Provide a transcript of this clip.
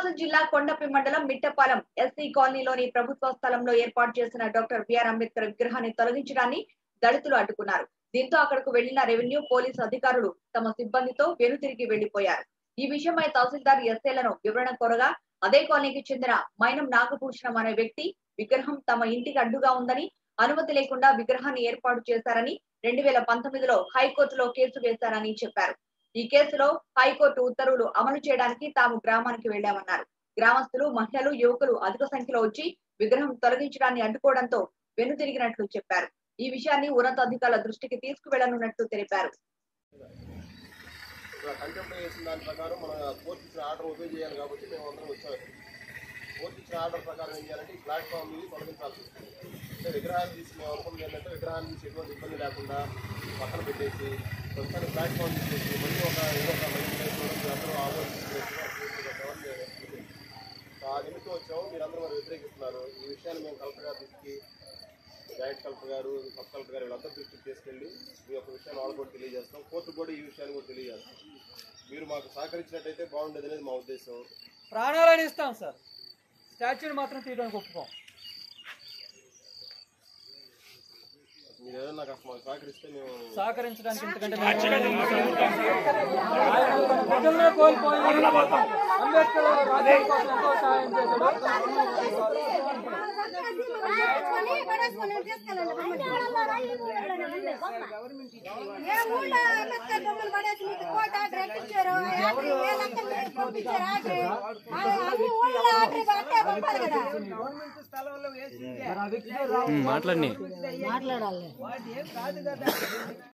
ప్రకాశం జిల్లా కొండపి మండలం మిట్టపాలెం ఎస్సీ కాలనీలోని ప్రభుత్వ స్థలంలో ఏర్పాటు చేసిన డాక్టర్ బిఆర్ అంబేద్కర్ విగ్రహాన్ని తొలగించడాన్ని దళితులు అడ్డుకున్నారు దీంతో అక్కడకు వెళ్లిన రెవెన్యూ పోలీసు అధికారులు తమ సిబ్బందితో వెనుతిరిగి వెళ్లిపోయారు ఈ విషయమై తహసీల్దార్ ఎస్ఏలను వివరణ కోరగా అదే కాలనీకి చెందిన మైనం నాగభూషణం అనే వ్యక్తి విగ్రహం తమ ఇంటికి అడ్డుగా ఉందని అనుమతి లేకుండా విగ్రహాన్ని ఏర్పాటు చేశారని రెండు వేల పంతొమ్మిదిలో హైకోర్టులో కేసు వేశారని చెప్పారు ఈ కేసులో హైకోర్టు ఉత్తర్వులు అమలు చేయడానికి తాము గ్రామానికి వెళ్లామన్నారు గ్రామస్తులు మహిళలు యువకులు అధిక సంఖ్యలో వచ్చి విగ్రహం తొలగించడాన్ని అడ్డుకోవడంతో వెనుతిరిగినట్లు చెప్పారు ఈ విషయాన్ని ఉన్నతాధికారుల దృష్టికి తీసుకువెళ్లనున్నట్లు తెలిపారు ఇక్కడ కంటెంప్ట్ చేసిన దాని ప్రకారం మన కోర్టు ఇచ్చిన ఆర్డర్ ఒబే చేయాలి కాబట్టి మేము అందరం వచ్చాము కోర్టు ఇచ్చిన ఆర్డర్ ప్రకారం ఏం చేయాలంటే ఈ ప్లాట్ఫామ్ ని తొలగించాల్సి వస్తుంది అంటే విగ్రహాన్ని తీసి మేము అనుకుంది ఏంటంటే విగ్రహాన్ని తీసి ఎటువంటి ఇబ్బంది లేకుండా పక్కన పెట్టేసి ప్రస్తుతానికి ప్లాట్ఫామ్ తీసేసి మళ్ళీ ఒక ఏదో ఒక మెయిన్ ప్లేస్ లో మీరు అందరూ ఆలోచించేసి ఆ నిమిత్తం వచ్చాము మీరందరూ మరి వ్యతిరేకిస్తున్నారు ఈ విషయాన్ని మేము కలెక్టర్ గారి దృష్టికి జాయింట్ కలెక్టర్ గారు సబ్ కలెక్టర్ గారు వీళ్ళందరూ దృష్టికి తీసుకెళ్ళి మీ యొక్క విషయాన్ని వాళ్ళు కూడా తెలియజేస్తాం కోర్టు కూడా ఈ విషయాన్ని కూడా తెలియజేస్తాం మీరు మాకు సహకరించినట్టయితే బాగుండేది అనేది మా ఉద్దేశం ప్రాణాలను ఇస్తాం సార్ స్టాచ్యూని మాత్రం తీయడానికి ఒప్పుకోం మీరు ఏదైనా నాకు అసలు మాకు సహకరిస్తే మేము సహకరించడానికి ఎందుకంటే ప్రజల్లో కోల్పోయి అంబేద్కర్ రాజ్యాంగం కోసం ఎంతో సహాయం ఏ ఊళ్ళో అంబేద్కర్ బొమ్మలు పడేసి మీకు కోట ఆర్డర్ ఎట్టించారు ఆర్డర్ ఏ లెక్కన మీరు పంపించారు ఆర్డర్ ఆ- అన్ని ఊళ్ళో ఆర్డర్ అట్టే పంపాలి కదా మాట్లాడి